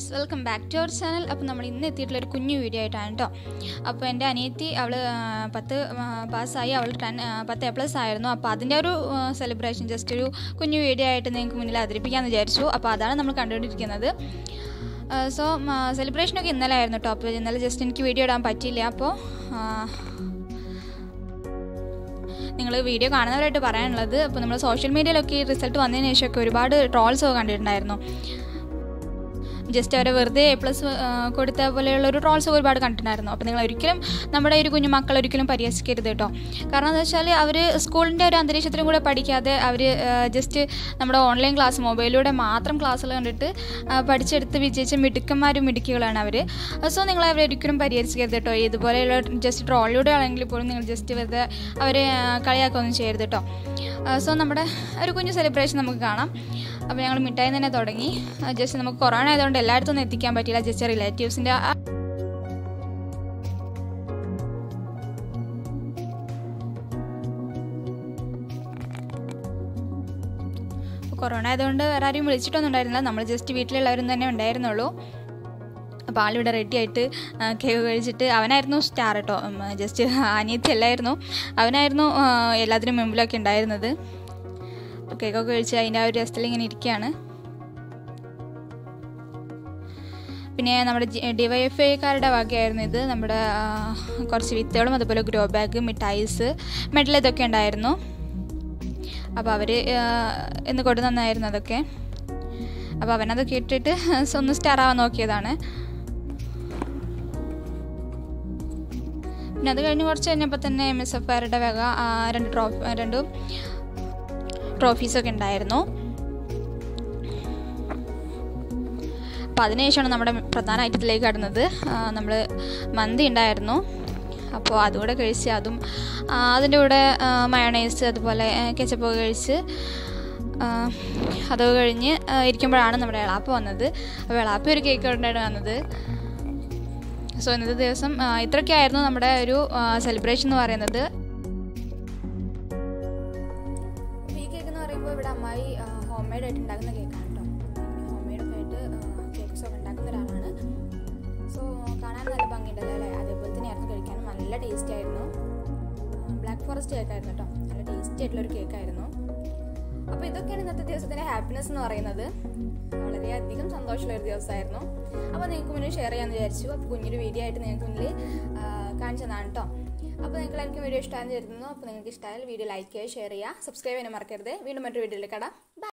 welcome back to our channel അപ്പോൾ നമ്മൾ ഇന്ന് എത്തിയിട്ടുള്ള ഒരു കുഞ്ഞു വീഡിയോ ആയിട്ടാണ് കേട്ടോ അപ്പോൾ എൻ്റെ അനിയത്തി അവൾ പത്ത് പാസ്സായി അവൾ ടെൻ പത്ത് എ പ്ലസ് ആയിരുന്നു അപ്പോൾ അതിൻ്റെ ഒരു സെലിബ്രേഷൻ ജസ്റ്റ് ഒരു കുഞ്ഞു വീഡിയോ ആയിട്ട് നിങ്ങൾക്ക് മുന്നിൽ അവതരിപ്പിക്കാമെന്ന് വിചാരിച്ചു അപ്പോൾ അതാണ് നമ്മൾ കണ്ടുകൊണ്ടിരിക്കുന്നത് സോ സെലിബ്രേഷനൊക്കെ ഇന്നലെ ആയിരുന്നു കേട്ടോ അപ്പോൾ ഇന്നലെ ജസ്റ്റ് എനിക്ക് വീഡിയോ ഇടാൻ പറ്റിയില്ല അപ്പോൾ നിങ്ങൾ വീഡിയോ കാണുന്നവരായിട്ട് പറയാനുള്ളത് അപ്പോൾ നമ്മൾ സോഷ്യൽ മീഡിയയിലൊക്കെ റിസൾട്ട് വന്നതിന് ശേഷമൊക്കെ ഒരുപാട് ട്രോൾസ് ഒക്കെ കണ്ടിട്ടുണ്ടായിരുന്നു ജസ്റ്റ് അവരെ വെറുതെ എ പ്ലസ് കൊടുത്ത പോലെയുള്ള ഒരു ട്രോൾസ് ഒരുപാട് കണ്ടിട്ടുണ്ടായിരുന്നു അപ്പോൾ നിങ്ങൾ ഒരിക്കലും നമ്മുടെ ഒരു കുഞ്ഞു മക്കൾ ഒരിക്കലും പരിഹസിക്കരുത് കേട്ടോ കാരണം എന്താ വെച്ചാൽ അവർ സ്കൂളിൻ്റെ ഒരു അന്തരീക്ഷത്തിലും കൂടെ പഠിക്കാതെ അവർ ജസ്റ്റ് നമ്മുടെ ഓൺലൈൻ ക്ലാസ് മൊബൈലിലൂടെ മാത്രം ക്ലാസ്സുകൾ കണ്ടിട്ട് പഠിച്ചെടുത്ത് വിജയിച്ച മിടുക്കന്മാരും മിടുക്കികളാണ് അവർ സോ നിങ്ങൾ അവരെ ഒരിക്കലും പരിഹരിക്കരുത് കേട്ടോ ഇതുപോലെയുള്ള ജസ്റ്റ് ട്രോളിലൂടെ ആണെങ്കിൽ പോലും നിങ്ങൾ ജസ്റ്റ് വെറുതെ അവരെ കളിയാക്കുകയൊന്നും ചെയ്യരുത് കേട്ടോ സോ നമ്മുടെ ഒരു കുഞ്ഞു സെലിബ്രേഷൻ നമുക്ക് കാണാം അപ്പോൾ ഞങ്ങൾ മിഠായി തന്നെ തുടങ്ങി ജസ്റ്റ് നമുക്ക് കൊറോണ ആയതുകൊണ്ട് എല്ലായിടത്തും ഒന്നും എത്തിക്കാൻ പറ്റില്ല ജസ്റ്റ് റിലേറ്റീവ്സിൻ്റെ കൊറോണ ആയതുകൊണ്ട് വേറെ ആരെയും വിളിച്ചിട്ടൊന്നും ഉണ്ടായിരുന്നില്ല നമ്മൾ ജസ്റ്റ് വീട്ടിലുള്ളവരും തന്നെ ഉണ്ടായിരുന്നുള്ളൂ അപ്പോൾ ആളിവിടെ റെഡി ആയിട്ട് കേക്ക് കഴിച്ചിട്ട് അവനായിരുന്നു സ്റ്റാർ കേട്ടോ ജസ്റ്റ് അനിയത്തി അല്ലായിരുന്നു അവനായിരുന്നു എല്ലാത്തിനും മുമ്പിലൊക്കെ ഉണ്ടായിരുന്നത് കേക്കൊക്കെ കഴിച്ച് അതിൻ്റെ ആ ഒരു രസത്തിൽ ഇങ്ങനെ ഇരിക്കുകയാണ് പിന്നെ നമ്മുടെ ഡി വൈ എഫ് ഐക്കാരുടെ വകയായിരുന്നു ഇത് നമ്മുടെ കുറച്ച് വിത്തുകളും അതുപോലെ ഗ്രോ ബാഗ് മിഠായിസ് മെഡൽ ഇതൊക്കെ ഉണ്ടായിരുന്നു അപ്പോൾ അവർ ഇന്ന് കൊണ്ടു തന്നായിരുന്നു അതൊക്കെ അപ്പോൾ അവനതൊക്കെ ഇട്ടിട്ട് ഒന്ന് സ്റ്റാർ ആവാൻ നോക്കിയതാണ് പിന്നെ അത് കഴിഞ്ഞ് കുറച്ച് കഴിഞ്ഞപ്പോൾ തന്നെ എം എസ് എഫ് ആരുടെ വക രണ്ട് ട്രോഫി രണ്ട് ട്രോഫീസൊക്കെ ഉണ്ടായിരുന്നു അപ്പോൾ അതിനുശേഷമാണ് നമ്മുടെ പ്രധാന ഐറ്റത്തിലേക്ക് കടന്നത് നമ്മൾ മന്തി ഉണ്ടായിരുന്നു അപ്പോൾ അതുകൂടെ കഴിച്ച് അതും അതിൻ്റെ കൂടെ മയണൈസ് അതുപോലെ കെച്ചപ്പൊക്കെ കഴിച്ച് അതൊക്കെ കഴിഞ്ഞ് ഇരിക്കുമ്പോഴാണ് നമ്മുടെ എളാപ്പ് വന്നത് അപ്പോൾ എളാപ്പ് ഒരു കേക്ക് കൊണ്ടാണ് വന്നത് സോ ഇന്നത്തെ ദിവസം ഇത്രയൊക്കെയായിരുന്നു നമ്മുടെ ഒരു സെലിബ്രേഷൻ എന്ന് പറയുന്നത് ഈ കേക്ക് എന്ന് പറയുമ്പോൾ ഇവിടെ അമ്മായി ഹോം മെയ്ഡ് ആയിട്ട് ഉണ്ടാക്കുന്ന കേക്കാണ് കേട്ടോ ഹോം മെയ്ഡൊക്കെ ആയിട്ട് കേക്ക്സ് ഒക്കെ ഉണ്ടാക്കുന്ന ഒരാളാണ് സോ കാണാൻ നല്ല ഭംഗിയുണ്ടല്ലോ അല്ലേ അതേപോലെ തന്നെയായിരുന്നു കഴിക്കാനും നല്ല ടേസ്റ്റി ആയിരുന്നു ബ്ലാക്ക് ഫോറസ്റ്റ് കേക്കായിരുന്നു കേട്ടോ നല്ല ടേസ്റ്റി ആയിട്ടുള്ളൊരു കേക്കായിരുന്നു അപ്പോൾ ഇതൊക്കെയാണ് ഇന്നത്തെ ദിവസത്തിൻ്റെ ഹാപ്പിനെസ് എന്ന് പറയുന്നത് വളരെയധികം സന്തോഷമുള്ള ഒരു ദിവസമായിരുന്നു അപ്പോൾ നിങ്ങൾക്ക് മുന്നിൽ ഷെയർ ചെയ്യാമെന്ന് വിചാരിച്ചു അപ്പോൾ കുഞ്ഞൊരു വീഡിയോ ആയിട്ട് നിങ്ങൾക്ക് മുന്നിൽ കാണിച്ചതാണ് കേട്ടോ അപ്പോൾ നിങ്ങൾക്ക് എനിക്ക് വീഡിയോ ഇഷ്ടമാണെന്ന് കരുതുന്നു അപ്പോൾ നിങ്ങൾക്ക് ഇഷ്ടമായാൽ വീഡിയോ ലൈക്ക് ചെയ്യുക ഷെയർ ചെയ്യുക സബ്സ്ക്രൈബ് ചെയ്യാൻ മറക്കരുത് വീണ്ടും മറ്റൊരു വീഡിയോയിൽ കടാം